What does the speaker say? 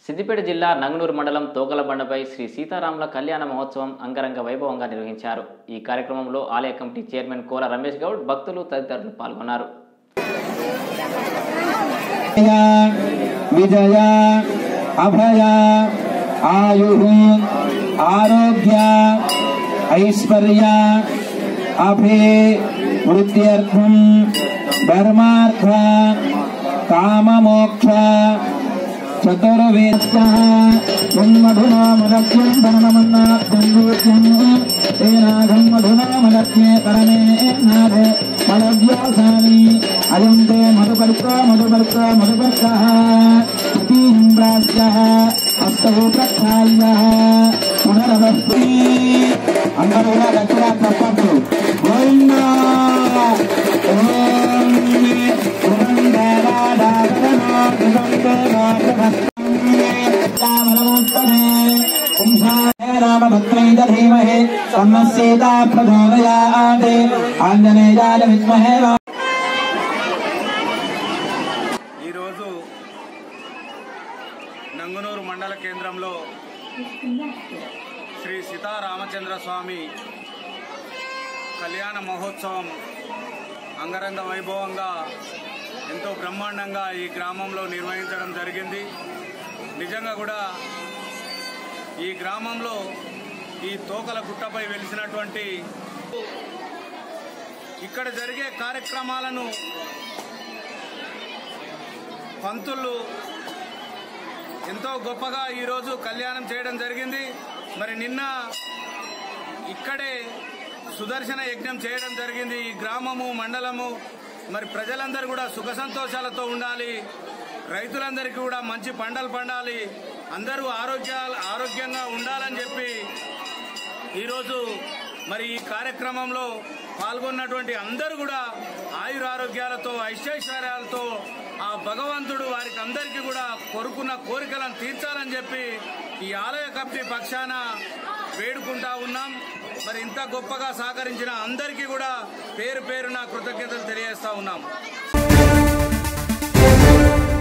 సిద్దిపేట జిల్లా నంగనూరు మండలం తోకలబండపై శ్రీ సీతారాముల కళ్యాణ మహోత్సవం అంగరంగ వైభవంగా నిర్వహించారు ఈ కార్యక్రమంలో ఆలయ కమిటీ చైర్మన్ కోల రమేష్ గౌడ్ భక్తులు తదితరులు పాల్గొన్నారు విజయ అభయ ఆయు ఆరోగ్య ఐశ్వర్య అభే వృద్ధ్యర్థం ధర్మార్థ కామమోక్ష చతుర్వేద మధునామలక్ష్యం పరమన్నాత్మూర్త్యం తేనాఘం మధునామలక్ష్మే పరమే నాథే మలవ్యాసామి అయం తే మధుపర్క మధుపర్క మధుపర్క ఇతీం ప్రాస్య హస్తౌ ప్రక్షాళ్య పునరవస్తి అందరూ కూడా గట్టిగా చెప్పట్లు గోవిందా ఓం రామభద్రైధీమహే సీతా ప్రచోదయాదే ఆంజనేయాయ విద్మహే ఈరోజు నంగునూరు మండల కేంద్రంలో శ్రీ సీతారామచంద్ర స్వామి కళ్యాణ మహోత్సవం అంగరంగ వైభవంగా ఎంతో బ్రహ్మాండంగా ఈ గ్రామంలో నిర్వహించడం జరిగింది నిజంగా కూడా ఈ గ్రామంలో ఈ తోకల గుట్టపై వెలిసినటువంటి ఇక్కడ జరిగే కార్యక్రమాలను పంతులు ఎంతో గొప్పగా ఈరోజు కళ్యాణం చేయడం జరిగింది మరి నిన్న ఇక్కడే సుదర్శన యజ్ఞం చేయడం జరిగింది ఈ గ్రామము మండలము మరి ప్రజలందరూ కూడా సుఖ సంతోషాలతో ఉండాలి రైతులందరికీ కూడా మంచి పంటలు పండాలి అందరూ ఆరోగ్య ఆరోగ్యంగా ఉండాలని చెప్పి ఈరోజు మరి ఈ కార్యక్రమంలో పాల్గొన్నటువంటి అందరూ కూడా ఆయురారోగ్యాలతో ఐశ్వర్యాలతో ఆ భగవంతుడు వారికి అందరికీ కూడా కోరుకున్న కోరికలను తీర్చాలని చెప్పి ఈ ఆలయ కమిటీ పక్షాన వేడుకుంటా ఉన్నాం మరి ఇంత గొప్పగా సహకరించిన అందరికీ కూడా పేరు పేరున కృతజ్ఞతలు తెలియజేస్తా ఉన్నాం